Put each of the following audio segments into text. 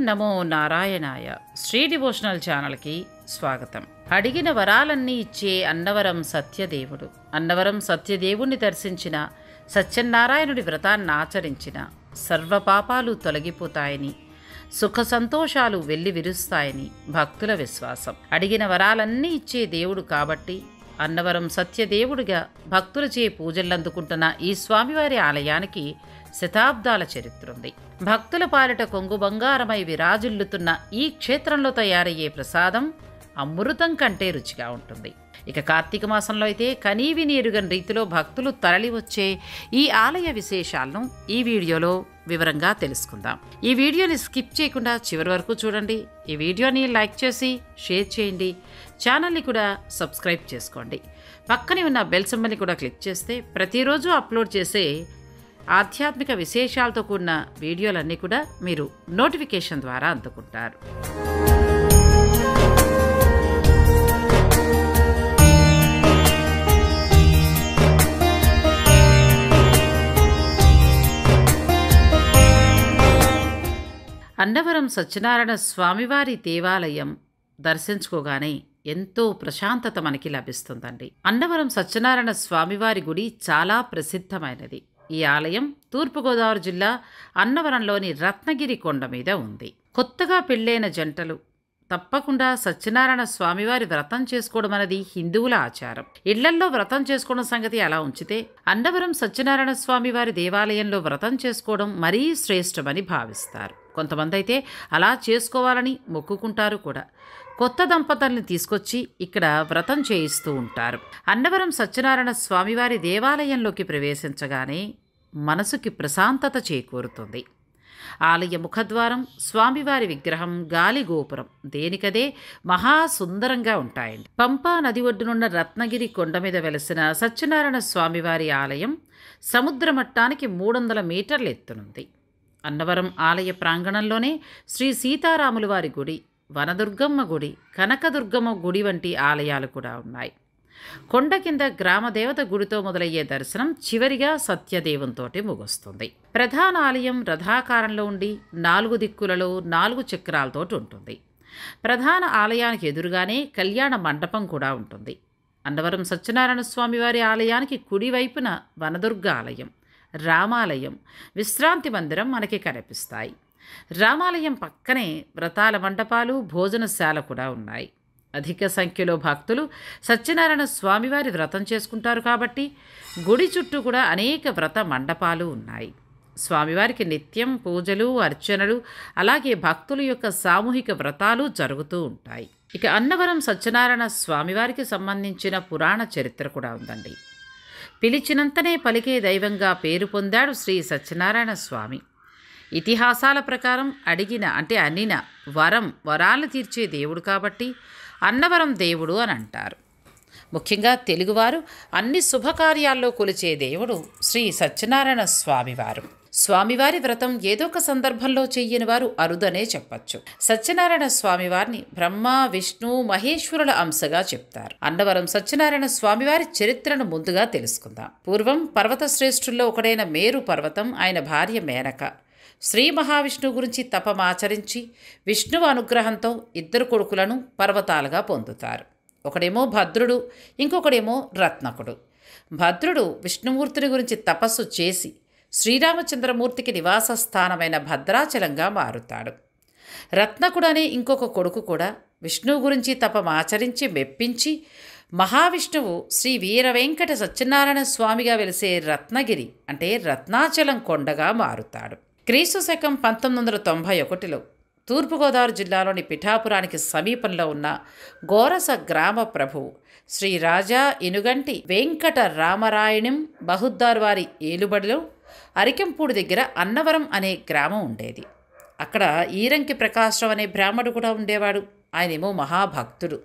నమో నారాయణాయ శ్రీ డివోషనల్ ఛానల్కి స్వాగతం అడిగిన వరాలన్నీ ఇచ్చే అన్నవరం సత్యదేవుడు అన్నవరం సత్యదేవుణ్ణి దర్శించిన సత్యనారాయణుడి వ్రతాన్ని ఆచరించిన సర్వ పాపాలు తొలగిపోతాయని సుఖ సంతోషాలు వెళ్లి విరుస్తాయని భక్తుల విశ్వాసం అడిగిన వరాలన్నీ ఇచ్చే దేవుడు కాబట్టి అన్నవరం సత్యదేవుడిగా భక్తులచే పూజలు అందుకుంటున్న ఈ స్వామివారి ఆలయానికి శతాబ్దాల చరిత్ర ఉంది భక్తుల పాలిట కొంగు బంగారమై విరాజిల్లుతున్న ఈ క్షేత్రంలో తయారయ్యే ప్రసాదం అమృతం కంటే రుచిగా ఉంటుంది ఇక కార్తీక మాసంలో అయితే కనీవిని ఎరుగని రీతిలో భక్తులు తరలి వచ్చే ఈ ఆలయ విశేషాలను ఈ వీడియోలో వివరంగా తెలుసుకుందాం ఈ వీడియోని స్కిప్ చేయకుండా చివరి వరకు చూడండి ఈ వీడియోని లైక్ చేసి షేర్ చేయండి ఛానల్ని కూడా సబ్స్క్రైబ్ చేసుకోండి పక్కనే ఉన్న బెల్ సింబల్ని కూడా క్లిక్ చేస్తే ప్రతిరోజు అప్లోడ్ చేసే ఆధ్యాత్మిక విశేషాలతో కూడిన వీడియోలన్నీ కూడా మీరు నోటిఫికేషన్ ద్వారా అందుకుంటారు అన్నవరం సత్యనారాయణ స్వామివారి దేవాలయం దర్శించుకోగానే ఎంతో ప్రశాంతత మనకి లభిస్తుందండి అన్నవరం సత్యనారాయణ స్వామివారి గుడి చాలా ప్రసిద్ధమైనది ఈ ఆలయం తూర్పుగోదావరి జిల్లా అన్నవరంలోని రత్నగిరి కొండ మీద ఉంది కొత్తగా పెళ్ళైన జంటలు తప్పకుండా సత్యనారాయణ స్వామివారి వ్రతం చేసుకోవడం అనేది హిందువుల ఆచారం ఇళ్లల్లో వ్రతం చేసుకోవడం సంగతి అలా ఉంచితే అన్నవరం సత్యనారాయణ స్వామివారి దేవాలయంలో వ్రతం చేసుకోవడం మరీ శ్రేష్టమని భావిస్తారు కొంతమంది అయితే అలా చేసుకోవాలని మొక్కుకుంటారు కూడా కొత్త దంపతుల్ని తీసుకొచ్చి ఇక్కడ వ్రతం చేయిస్తూ ఉంటారు అన్నవరం సత్యనారాయణ స్వామివారి దేవాలయంలోకి ప్రవేశించగానే మనసుకి ప్రశాంతత చేకూరుతుంది ఆలయ ముఖద్వారం స్వామివారి విగ్రహం గాలి గోపురం దేనికదే మహా సుందరంగా ఉంటాయండి పంపా నది ఒడ్డునున్న రత్నగిరి కొండ మీద వెలసిన సత్యనారాయణ స్వామివారి ఆలయం సముద్ర మట్టానికి మూడు వందల మీటర్ల ఎత్తునుంది అన్నవరం ఆలయ ప్రాంగణంలోనే శ్రీ సీతారాముల వారి గుడి వనదుర్గమ్మ గుడి కనకదుర్గమ్మ గుడి వంటి ఆలయాలు కూడా ఉన్నాయి కొండ కింద గ్రామదేవత గుడితో మొదలయ్యే దర్శనం చివరిగా సత్యదేవంతోటి ముగుస్తుంది ప్రధాన ఆలయం రథాకారంలో ఉండి నాలుగు దిక్కులలో నాలుగు చక్రాలతోటి ఉంటుంది ప్రధాన ఆలయానికి ఎదురుగానే కళ్యాణ మండపం కూడా ఉంటుంది అన్నవరం సత్యనారాయణ స్వామివారి ఆలయానికి కుడివైపున వనదుర్గ ఆలయం రామాలయం విశ్రాంతి మందిరం మనకి కనిపిస్తాయి రామాలయం పక్కనే వ్రతాల మండపాలు భోజనశాల కూడా ఉన్నాయి అధిక సంఖ్యలో భక్తులు సత్యనారాయణ స్వామివారి వ్రతం చేసుకుంటారు కాబట్టి గుడి చుట్టూ కూడా అనేక వ్రత మండపాలు ఉన్నాయి స్వామివారికి నిత్యం పూజలు అర్చనలు అలాగే భక్తుల యొక్క సామూహిక వ్రతాలు జరుగుతూ ఉంటాయి ఇక అన్నవరం సత్యనారాయణ స్వామివారికి సంబంధించిన పురాణ చరిత్ర కూడా ఉందండి పిలిచినంతనే పలికే దైవంగా పేరు పొందాడు శ్రీ సత్యనారాయణ స్వామి ఇతిహాసాల ప్రకారం అడిగిన అంటే అనిన వరం వరాలు తీర్చే దేవుడు కాబట్టి అన్నవరం దేవుడు అని అంటారు ముఖ్యంగా తెలుగువారు అన్ని శుభకార్యాల్లో కొలిచే దేవుడు శ్రీ సత్యనారాయణ స్వామివారు స్వామివారి వ్రతం ఏదో ఒక సందర్భంలో చెయ్యని వారు అరుదనే చెప్పచ్చు సత్యనారాయణ స్వామివారిని బ్రహ్మ విష్ణు మహేశ్వరుల అంశగా చెప్తారు అన్నవరం సత్యనారాయణ స్వామివారి చరిత్రను ముందుగా తెలుసుకుందాం పూర్వం పర్వత శ్రేష్ఠుల్లో ఒకడైన మేరు పర్వతం ఆయన భార్య మేనక శ్రీ మహావిష్ణువు గురించి తపమాచరించి విష్ణువు అనుగ్రహంతో ఇద్దరు కొడుకులను పర్వతాలుగా పొందుతారు ఒకడేమో భద్రుడు ఇంకొకడేమో రత్నకుడు భద్రుడు విష్ణుమూర్తిని గురించి తపస్సు చేసి శ్రీరామచంద్రమూర్తికి నివాస స్థానమైన భద్రాచలంగా మారుతాడు రత్నకుడు అనే ఇంకొక కొడుకు కూడా విష్ణువు గురించి తపమాచరించి మెప్పించి మహావిష్ణువు శ్రీ వీర వెంకట సత్యనారాయణ స్వామిగా వెలిసే రత్నగిరి అంటే రత్నాచలం కొండగా మారుతాడు క్రీస్తు శకం పంతొమ్మిది వందల తొంభై ఒకటిలో తూర్పుగోదావరి జిల్లాలోని పిఠాపురానికి సమీపంలో ఉన్న గోరస గ్రామ ప్రభువు శ్రీ రాజా ఇనుగంటి వెంకట రామరాయణం బహుద్దార్ వారి ఏలుబడిలో అరికెంపూడి దగ్గర అన్నవరం అనే గ్రామం ఉండేది అక్కడ ఈరంకి ప్రకాశం అనే బ్రాహ్మడు కూడా ఉండేవాడు ఆయనేమో మహాభక్తుడు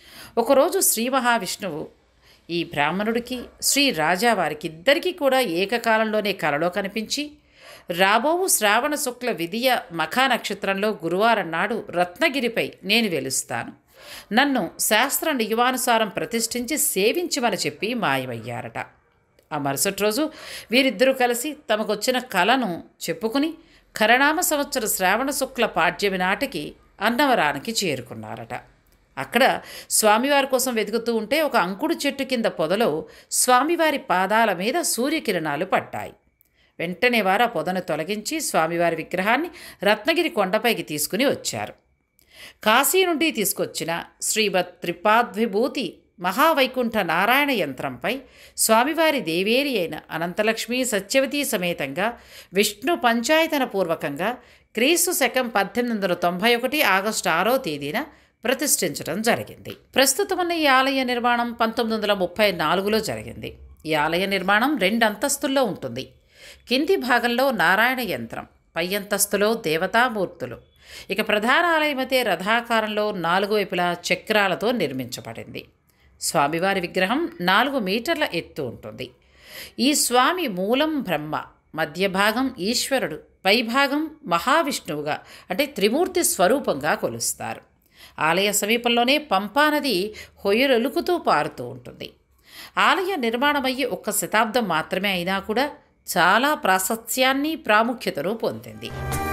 ఒకరోజు శ్రీ మహావిష్ణువు ఈ బ్రాహ్మణుడికి శ్రీ రాజావారికి ఇద్దరికీ కూడా ఏకకాలంలోనే కలలో కనిపించి రాబోవు శ్రావణ శుక్ల విధియ మఖా నక్షత్రంలో గురువారం నాడు రత్నగిరిపై నేను వెలుస్తాను నన్ను శాస్త్ర నియమానుసారం ప్రతిష్ఠించి సేవించమని చెప్పి మాయమయ్యారట ఆ మరుసటి రోజు వీరిద్దరూ కలిసి తమకొచ్చిన కళను చెప్పుకుని ఖరనామ సంవత్సర శ్రావణ శుక్ల పాడ్యమి నాటికి అన్నవరానికి చేరుకున్నారట అక్కడ స్వామివారి కోసం వెతుకుతూ ఉంటే ఒక అంకుడు చెట్టు కింద పొదలో స్వామివారి పాదాల మీద సూర్యకిరణాలు పడ్డాయి వెంటనే వారు ఆ పొదను తొలగించి స్వామివారి విగ్రహాన్ని రత్నగిరి కొండపైకి తీసుకుని వచ్చారు కాశీ నుండి తీసుకొచ్చిన శ్రీమద్ త్రిపాద్విభూతి మహావైకుంఠ నారాయణ యంత్రంపై స్వామివారి దేవేరి అయిన అనంతలక్ష్మి సత్యవతి సమేతంగా విష్ణు పంచాయతన పూర్వకంగా క్రీస్తు శకం పద్దెనిమిది వందల తొంభై ఒకటి ఆగస్టు ఆరో తేదీన ప్రతిష్ఠించడం జరిగింది ప్రస్తుతం ఉన్న ఈ ఆలయ నిర్మాణం పంతొమ్మిది వందల ముప్పై నాలుగులో జరిగింది ఈ ఆలయ నిర్మాణం రెండు అంతస్తుల్లో ఉంటుంది కింది భాగంలో నారాయణ యంత్రం పై అంతస్తులో దేవతామూర్తులు ఇక ప్రధాన ఆలయమైతే రథాకారంలో నాలుగు వైపులా చక్రాలతో నిర్మించబడింది స్వామివారి విగ్రహం నాలుగు మీటర్ల ఎత్తు ఉంటుంది ఈ స్వామి మూలం బ్రహ్మ మధ్య భాగం ఈశ్వరుడు పైభాగం మహావిష్ణువుగా అంటే త్రిమూర్తి స్వరూపంగా కొలుస్తారు ఆలయ సమీపంలోనే పంపానది హొయ్యరొలుకుతూ పారుతూ ఉంటుంది ఆలయ నిర్మాణమయ్యి ఒక్క శతాబ్దం మాత్రమే అయినా కూడా చాలా ప్రాశస్త్యాన్ని ప్రాముఖ్యతను పొందింది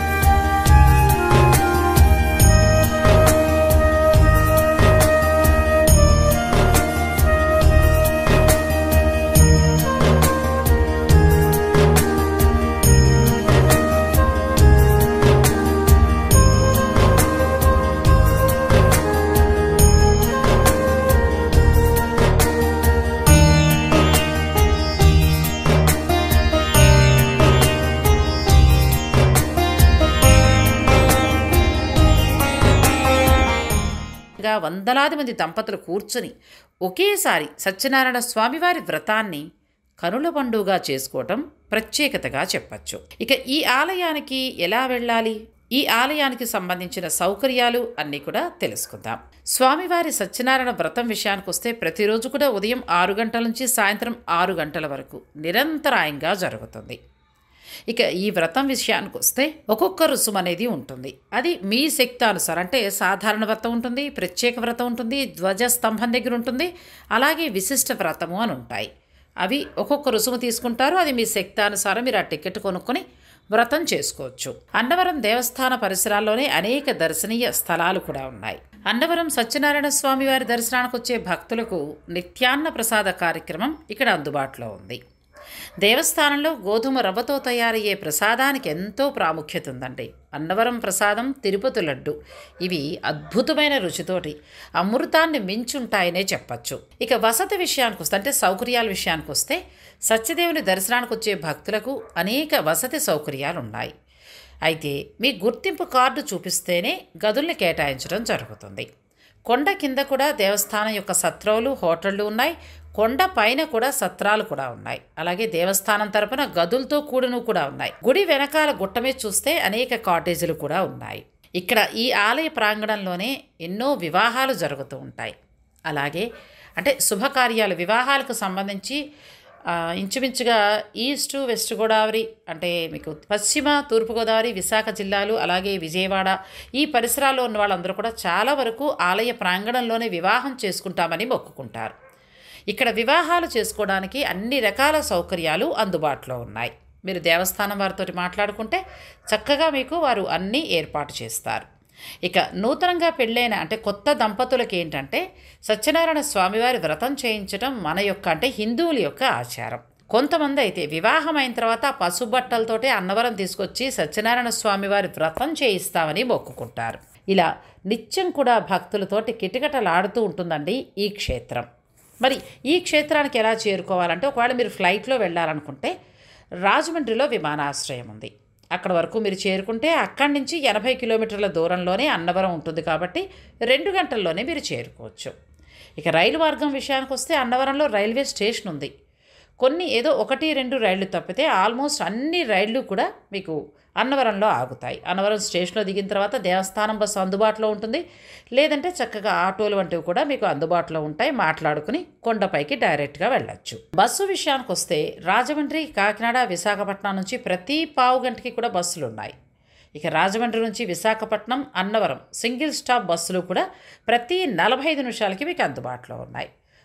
గా వందలాది మంది దంపతులు కూర్చుని ఒకేసారి సత్యనారాయణ స్వామివారి వ్రతాన్ని కనుల పండుగగా చేసుకోవటం ప్రత్యేకతగా చెప్పచ్చు ఇక ఈ ఆలయానికి ఎలా వెళ్ళాలి ఈ ఆలయానికి సంబంధించిన సౌకర్యాలు అన్నీ కూడా తెలుసుకుందాం స్వామివారి సత్యనారాయణ వ్రతం విషయానికి వస్తే ప్రతిరోజు కూడా ఉదయం ఆరు గంటల నుంచి సాయంత్రం ఆరు గంటల వరకు నిరంతరాయంగా జరుగుతుంది ఇక ఈ వ్రతం విషయానికి వస్తే ఒక్కొక్క రుసుము అనేది ఉంటుంది అది మీ శక్తానుసారం అంటే సాధారణ వ్రతం ఉంటుంది ప్రత్యేక వ్రతం ఉంటుంది ధ్వజ స్తంభం దగ్గర ఉంటుంది అలాగే విశిష్ట వ్రతము అని ఉంటాయి అవి ఒక్కొక్క రుసుము తీసుకుంటారు అది మీ శక్తానుసారం మీరు ఆ టికెట్ కొనుక్కొని వ్రతం చేసుకోవచ్చు అన్నవరం దేవస్థాన పరిసరాల్లోనే అనేక దర్శనీయ స్థలాలు కూడా ఉన్నాయి అన్నవరం సత్యనారాయణ స్వామి వారి దర్శనానికి వచ్చే భక్తులకు నిత్యాన్న ప్రసాద కార్యక్రమం ఇక్కడ అందుబాటులో ఉంది దేవస్థానంలో గోధుమ రవ్వతో తయారయ్యే ప్రసాదానికి ఎంతో ప్రాముఖ్యత ఉందండి అన్నవరం ప్రసాదం తిరుపతి లడ్డు ఇవి అద్భుతమైన రుచితోటి అమృతాన్ని మించుంటాయనే చెప్పచ్చు ఇక వసతి విషయానికి వస్తే అంటే సౌకర్యాల విషయానికి వస్తే సత్యదేవుని దర్శనానికి వచ్చే భక్తులకు అనేక వసతి సౌకర్యాలు ఉన్నాయి అయితే మీ గుర్తింపు కార్డు చూపిస్తేనే గదుల్ని కేటాయించడం జరుగుతుంది కొండ కింద కూడా దేవస్థానం యొక్క సత్రాలు హోటళ్ళు ఉన్నాయి కొండ పైన కూడా సత్రాలు కూడా ఉన్నాయి అలాగే దేవస్థానం తరపున గదులతో కూడినవి కూడా ఉన్నాయి గుడి వెనకాల గుట్ట మీద చూస్తే అనేక కాటేజీలు కూడా ఉన్నాయి ఇక్కడ ఈ ఆలయ ప్రాంగణంలోనే ఎన్నో వివాహాలు జరుగుతూ ఉంటాయి అలాగే అంటే శుభకార్యాలు వివాహాలకు సంబంధించి ఆ, ఇంచుమించుగా ఈస్ట్ వెస్ట్ గోదావరి అంటే మీకు పశ్చిమ తూర్పుగోదావరి విశాఖ జిల్లాలు అలాగే విజయవాడ ఈ పరిసరాల్లో ఉన్న వాళ్ళందరూ కూడా చాలా వరకు ఆలయ ప్రాంగణంలోనే వివాహం చేసుకుంటామని మొక్కుకుంటారు ఇక్కడ వివాహాలు చేసుకోవడానికి అన్ని రకాల సౌకర్యాలు అందుబాటులో ఉన్నాయి మీరు దేవస్థానం వారితో మాట్లాడుకుంటే చక్కగా మీకు వారు అన్నీ ఏర్పాటు చేస్తారు ఇక నూతనంగా పెళ్ళైన అంటే కొత్త దంపతులకి ఏంటంటే సత్యనారాయణ స్వామివారి వ్రతం చేయించడం మన యొక్క అంటే హిందువుల యొక్క ఆచారం కొంతమంది అయితే వివాహం అయిన తర్వాత పసుబట్టలతోటే అన్నవరం తీసుకొచ్చి సత్యనారాయణ స్వామివారి వ్రతం చేయిస్తామని మొక్కుకుంటారు ఇలా నిత్యం కూడా భక్తులతోటి కిటకిటలాడుతూ ఉంటుందండి ఈ క్షేత్రం మరి ఈ క్షేత్రానికి ఎలా చేరుకోవాలంటే ఒకవేళ మీరు ఫ్లైట్లో వెళ్ళాలనుకుంటే రాజమండ్రిలో విమానాశ్రయం ఉంది అక్కడ వరకు మీరు చేరుకుంటే అక్కడి నుంచి ఎనభై కిలోమీటర్ల దూరంలోనే అన్నవరం ఉంటుంది కాబట్టి రెండు గంటల్లోనే మీరు చేరుకోవచ్చు ఇక రైలు మార్గం విషయానికి వస్తే అన్నవరంలో రైల్వే స్టేషన్ ఉంది కొన్ని ఏదో ఒకటి రెండు రైళ్లు తప్పితే ఆల్మోస్ట్ అన్ని రైళ్లు కూడా మీకు అన్నవరంలో ఆగుతాయి అన్నవరం స్టేషన్లో దిగిన తర్వాత దేవస్థానం బస్సు అందుబాటులో ఉంటుంది లేదంటే చక్కగా ఆటోలు వంటివి కూడా మీకు అందుబాటులో ఉంటాయి మాట్లాడుకుని కొండపైకి డైరెక్ట్గా వెళ్ళొచ్చు బస్సు విషయానికి వస్తే రాజమండ్రి కాకినాడ విశాఖపట్నం నుంచి ప్రతి పావు గంటకి కూడా బస్సులు ఉన్నాయి ఇక రాజమండ్రి నుంచి విశాఖపట్నం అన్నవరం సింగిల్ స్టాప్ బస్సులు కూడా ప్రతి నలభై ఐదు నిమిషాలకి మీకు అందుబాటులో ఉన్నాయి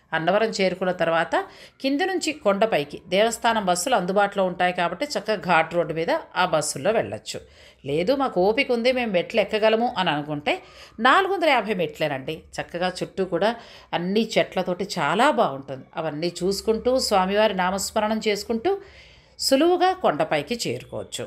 అన్నవరం చేరుకున్న తర్వాత కింది నుంచి కొండపైకి దేవస్థానం బస్సులు అందుబాటులో ఉంటాయి కాబట్టి చక్కగా ఘాట్ రోడ్డు మీద ఆ బస్సుల్లో వెళ్ళొచ్చు లేదు మాకు ఓపిక ఉంది మేము మెట్లు ఎక్కగలము అని అనుకుంటే నాలుగు వందల యాభై మెట్లేనండి చక్కగా చుట్టూ కూడా అన్ని చెట్లతోటి చాలా బాగుంటుంది అవన్నీ చూసుకుంటూ స్వామివారి నామస్మరణం చేసుకుంటూ సులువుగా కొండపైకి చేరుకోవచ్చు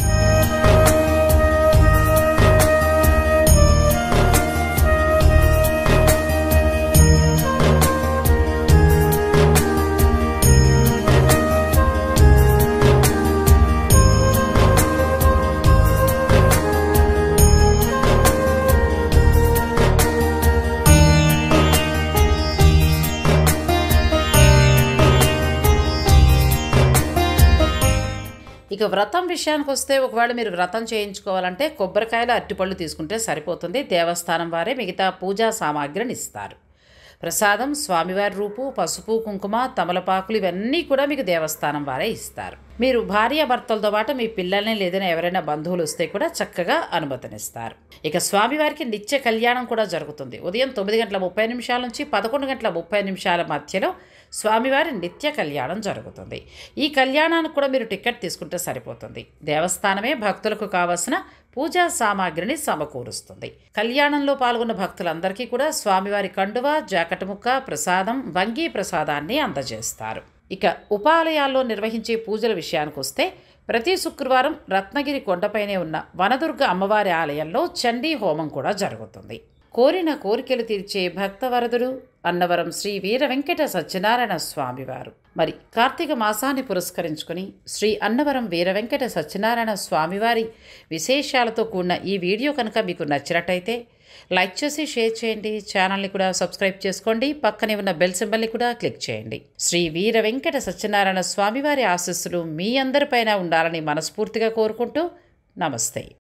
ఇక వ్రతం విషయానికి వస్తే ఒకవేళ మీరు వ్రతం చేయించుకోవాలంటే కొబ్బరికాయలు అరటిపళ్ళు తీసుకుంటే సరిపోతుంది దేవస్థానం వారే మిగతా పూజా సామాగ్రిని ఇస్తారు ప్రసాదం స్వామివారి రూపు పసుపు కుంకుమ తమలపాకులు ఇవన్నీ కూడా మీకు దేవస్థానం వారే ఇస్తారు మీరు భార్యాభర్తలతో పాటు మీ పిల్లల్ని లేదని ఎవరైనా బంధువులు వస్తే కూడా చక్కగా అనుమతినిస్తారు ఇక స్వామివారికి నిత్య కళ్యాణం కూడా జరుగుతుంది ఉదయం తొమ్మిది గంటల ముప్పై నిమిషాల నుంచి పదకొండు గంటల ముప్పై నిమిషాల మధ్యలో స్వామివారి నిత్య కళ్యాణం జరుగుతుంది ఈ కళ్యాణానికి కూడా మీరు టికెట్ తీసుకుంటే సరిపోతుంది దేవస్థానమే భక్తులకు కావలసిన పూజా సామాగ్రిని సమకూరుస్తుంది కళ్యాణంలో పాల్గొన్న భక్తులందరికీ కూడా స్వామివారి కండువ జాకెట్ ముక్క ప్రసాదం వంగీ ప్రసాదాన్ని అందజేస్తారు ఇక ఉపాలయాల్లో నిర్వహించే పూజల విషయానికి వస్తే ప్రతి శుక్రవారం రత్నగిరి కొండపైనే ఉన్న వనదుర్గ అమ్మవారి ఆలయంలో చండీ హోమం కూడా జరుగుతుంది కోరిన కోరికలు తీర్చే భక్తవరదుడు అన్నవరం శ్రీ వీర వెంకట సత్యనారాయణ స్వామివారు మరి కార్తీక మాసాన్ని పురస్కరించుకుని శ్రీ అన్నవరం వీర వెంకట సత్యనారాయణ స్వామివారి విశేషాలతో కూడిన ఈ వీడియో కనుక మీకు నచ్చినట్టయితే లైక్ చేసి షేర్ చేయండి ఛానల్ని కూడా సబ్స్క్రైబ్ చేసుకోండి పక్కనే ఉన్న బెల్ సింబల్ని కూడా క్లిక్ చేయండి శ్రీ వీర వెంకట సత్యనారాయణ స్వామివారి ఆశస్సులు మీ అందరిపైన ఉండాలని మనస్ఫూర్తిగా కోరుకుంటూ నమస్తే